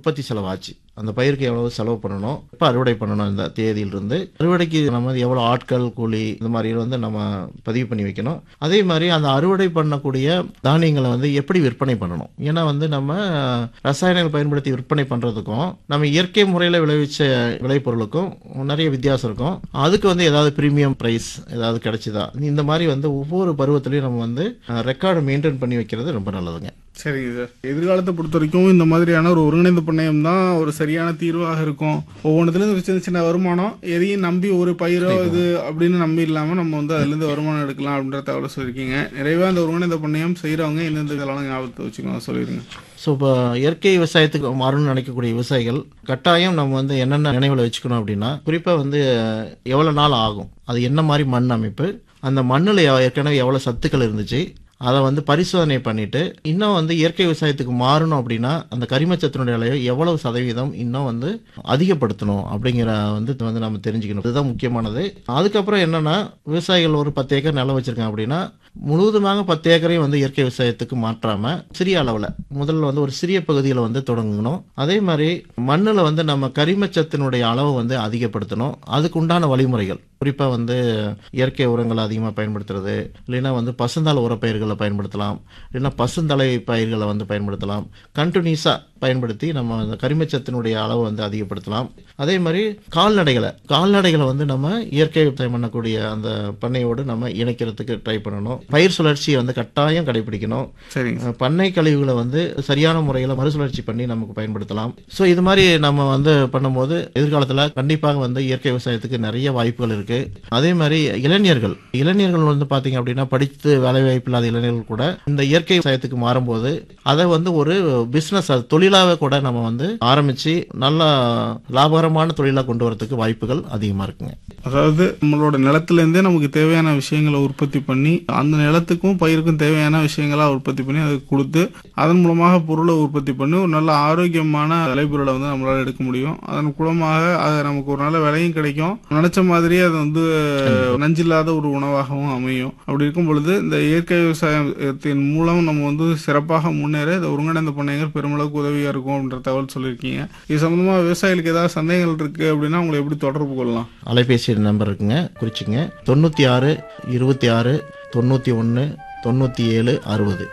உற்பத்தி செலவாச்சு அந்த பயிருக்கு எவ்வளவு செலவு பண்ணணும் இப்போ அறுவடை பண்ணணும் இந்த தேதியிலிருந்து அறுவடைக்கு நம்ம வந்து எவ்வளோ ஆட்கள் கூலி இந்த மாதிரி வந்து நம்ம பதிவு பண்ணி வைக்கணும் அதே மாதிரி அந்த அறுவடை பண்ணக்கூடிய தானியங்களை வந்து எப்படி விற்பனை பண்ணணும் ஏன்னா வந்து நம்ம ரசாயனங்கள் பயன்படுத்தி விற்பனை பண்ணுறதுக்கும் நம்ம இயற்கை முறையில் விளைவிச்ச விளைபொருளுக்கும் நிறைய வித்தியாசம் இருக்கும் அதுக்கு வந்து ஏதாவது ப்ரீமியம் ப்ரைஸ் ஏதாவது கிடைச்சிதா இந்த மாதிரி வந்து ஒவ்வொரு பருவத்திலையும் நம்ம வந்து ரெக்கார்டு மெயின்டைன் பண்ணி வைக்கிறது ரொம்ப நல்லதுங்க சரிங்க சார் எதிர்காலத்தை பொறுத்த வரைக்கும் இந்த மாதிரியான ஒரு ஒருங்கிணைந்த பண்ணையம் தான் ஒரு சரியான தீர்வாக இருக்கும் ஒவ்வொன்றுலேருந்து சின்ன சின்ன வருமானம் எதையும் நம்பி ஒரு பயிரோ இது அப்படின்னு நம்பி இல்லாமல் நம்ம வந்து அதுலேருந்து வருமானம் எடுக்கலாம் அப்படின்ற தகவலை சொல்லியிருக்கீங்க நிறைவாக அந்த ஒருங்கிணைந்த பண்ணையம் செய்கிறவங்க எந்தெந்த இதெல்லாம் ஞாபகத்தை வச்சுக்கோங்க சொல்லிடுங்க ஸோ இப்போ இயற்கை விவசாயத்துக்கு மாறணும்னு நினைக்கக்கூடிய விவசாயிகள் கட்டாயம் நம்ம வந்து என்னென்ன நினைவில் வச்சுக்கணும் அப்படின்னா குறிப்பாக வந்து எவ்வளோ நாள் ஆகும் அது என்ன மாதிரி மண் அமைப்பு அந்த மண்ணில் ஏற்கனவே எவ்வளோ சத்துக்கள் இருந்துச்சு அதை வந்து பரிசோதனை பண்ணிட்டு இன்னும் வந்து இயற்கை விவசாயத்துக்கு மாறணும் அப்படின்னா அந்த கரிமச்சத்தினுடைய அளவை எவ்வளவு சதவீதம் இன்னும் வந்து அதிகப்படுத்தணும் அப்படிங்கிற வந்து இது வந்து நம்ம தெரிஞ்சுக்கணும் இதுதான் முக்கியமானது அதுக்கப்புறம் என்னன்னா விவசாயிகள் ஒரு பத்து ஏக்கர் நிலம் வச்சிருக்காங்க அப்படின்னா முழுவதுமாக பத்து ஏக்கரையும் வந்து இயற்கை விவசாயத்துக்கு மாற்றாம சிறிய அளவில் முதல்ல வந்து ஒரு சிறிய பகுதியில் வந்து தொடங்கணும் அதே மாதிரி மண்ணில் வந்து நம்ம கரிமச்சத்தினுடைய அளவை வந்து அதிகப்படுத்தணும் அதுக்கு உண்டான வழிமுறைகள் குறிப்பாக வந்து இயற்கை உரங்களை அதிகமாக பயன்படுத்துறது இல்லைன்னா வந்து பசுந்தாள் உரப்பயிர்களை பயன்படுத்தலாம் இல்லைன்னா பசுந்தலை பயிர்களை வந்து பயன்படுத்தலாம் கண்டினியூஸாக பயன்படுத்தி நம்ம அந்த கரிமச்சத்தினுடைய அளவை வந்து அதிகப்படுத்தலாம் அதே மாதிரி கால்நடைகளை கால்நடைகளை வந்து நம்ம இயற்கை விவசாயம் பண்ணக்கூடிய அந்த பண்ணையோடு நம்ம இணைக்கிறதுக்கு ட்ரை பண்ணணும் பயிர் சுழற்சியை வந்து கட்டாயம் கடைபிடிக்கணும் சரிங்க அஹ் பண்ணை கழிவுகளை வந்து சரியான முறையில் மறுசுழற்சி பண்ணி நமக்கு பயன்படுத்தலாம் ஸோ இது மாதிரி நம்ம வந்து பண்ணும்போது எதிர்காலத்தில் கண்டிப்பாக வந்து இயற்கை விவசாயத்துக்கு நிறைய வாய்ப்புகள் இருக்கு அதே மாதிரி இளைஞர்கள் இளைஞர்கள் வந்து பார்த்தீங்க அப்படின்னா படித்து வேலைவாய்ப்பு இல்லாத இளைஞர்கள் கூட இந்த இயற்கை விவசாயத்துக்கு மாறும்போது அதை வந்து ஒரு பிஸ்னஸ் தொழிலாக கூட நம்ம வந்து ஆரம்பிச்சு நல்ல லாபகரமான தொழிலாக கொண்டு வரதுக்கு வாய்ப்புகள் அதிகமாக இருக்குங்க அதாவது நம்மளோட நிலத்துலேருந்தே நமக்கு தேவையான விஷயங்களை உற்பத்தி பண்ணி அந்த நிலத்துக்கும் பயிருக்கும் தேவையான விஷயங்களா உற்பத்தி பண்ணி அதுக்கு கொடுத்து அதன் மூலமாக பொருளை உற்பத்தி பண்ணி ஒரு நல்ல ஆரோக்கியமான விளைபொருளை வந்து நம்மளால எடுக்க முடியும் அதன் மூலமாக அது நமக்கு ஒரு நல்ல விலையும் கிடைக்கும் நினைச்ச மாதிரியே அது வந்து நஞ்சில்லாத ஒரு உணவாகவும் அமையும் அப்படி இருக்கும் பொழுது இந்த இயற்கை விவசாயத்தின் மூலம் நம்ம வந்து சிறப்பாக முன்னேற இந்த ஒருங்கிணைந்த பண்ணைகள் பெருமளவுக்கு உதவியா இருக்கும் அப்படின்ற தகவல் சொல்லியிருக்கீங்க இது சம்பந்தமா விவசாயிகளுக்கு ஏதாவது சந்தேகங்கள் இருக்கு அப்படின்னா உங்களை எப்படி தொடர்பு கொள்ளலாம் அலைபேசி நம்பர் இருக்குங்க குறிச்சிங்க தொண்ணூற்றி ஆறு இருபத்தி ஆறு தொண்ணூற்றி ஒன்று தொண்ணூற்றி ஏழு அறுபது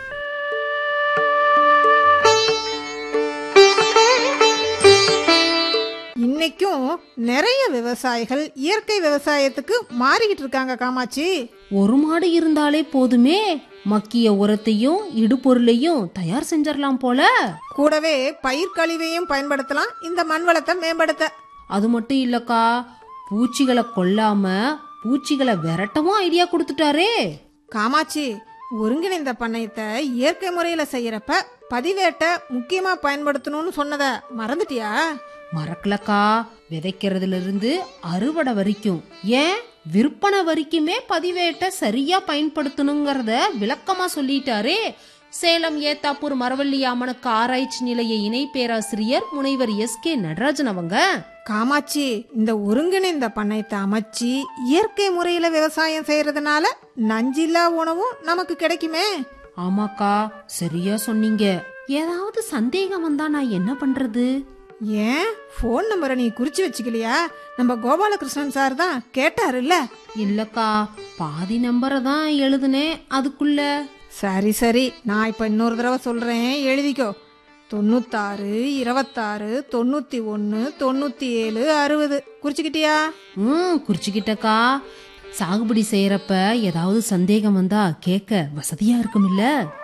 இன்னைக்கும் நிறைய விவசாயிகள் இயற்கை விவசாயத்துக்கு மாறிக்கிட்டு இருக்காங்க காமாட்சி ஒரு மாடு இருந்தாலே போதுமே மக்கிய உரத்தையும் இடுபொருளையும் தயார் செஞ்சிடலாம் போல கூடவே பயிர் கழிவையும் பயன்படுத்தலாம் இந்த மண் வளத்தை மேம்படுத்த அது மட்டும் இல்லக்கா பூச்சிகளை கொல்லாம பூச்சிகளை விரட்டவும் ஐடியா கொடுத்துட்டாரே காமாட்சி ஒருங்கிணைந்த பண்ணையத்தை இயற்கை முறையில செய்யறப்ப பதிவேட்டை முக்கியமா பயன்படுத்தணும்னு சொன்னத மறந்துட்டியா மறக்கலக்கா விதைக்கிறதுல இருந்து அறுவடை வரைக்கும் ஏன் விற்பனை வரைக்குமே பதிவேட்டை சரியா பயன்படுத்தணுங்கிறத விளக்கமா சொல்லிட்டாரே சேலம் ஏத்தாப்பூர் மரவள்ளி அம்மனுக்கு ஆராய்ச்சி நிலைய இணை பேராசிரியர் முனைவர் எஸ் கே நடராஜன் அவங்க காமாட்சி இந்த ஒருங்கிணைந்த பண்ணையத்தை அமைச்சு இயற்கை முறையில விவசாயம் செய்யறதுனால நஞ்சில்லா உணவும் நமக்கு கிடைக்குமே ஆமாக்கா சரியா சொன்னீங்க ஏதாவது சந்தேகம் வந்தா நான் என்ன பண்றது ஏன் ஃபோன் நம்பரை நீ குறிச்சு வச்சுக்கலையா நம்ம கோபாலகிருஷ்ணன் சார் தான் கேட்டாருல்ல இல்லக்கா பாதி நம்பரை தான் எழுதுனேன் அதுக்குள்ள சரி சரி நான் இப்ப இன்னொரு தடவை சொல்றேன் எழுதிக்கோ தொண்ணூத்தாறு இருபத்தாறு தொண்ணூத்தி ஒன்னு தொண்ணூத்தி ஏழு அறுபது குறிச்சுக்கிட்டியா ம் குறிச்சுக்கிட்டக்கா சாகுபடி செய்யறப்ப ஏதாவது சந்தேகம் வந்தா கேட்க வசதியா இருக்குமில்ல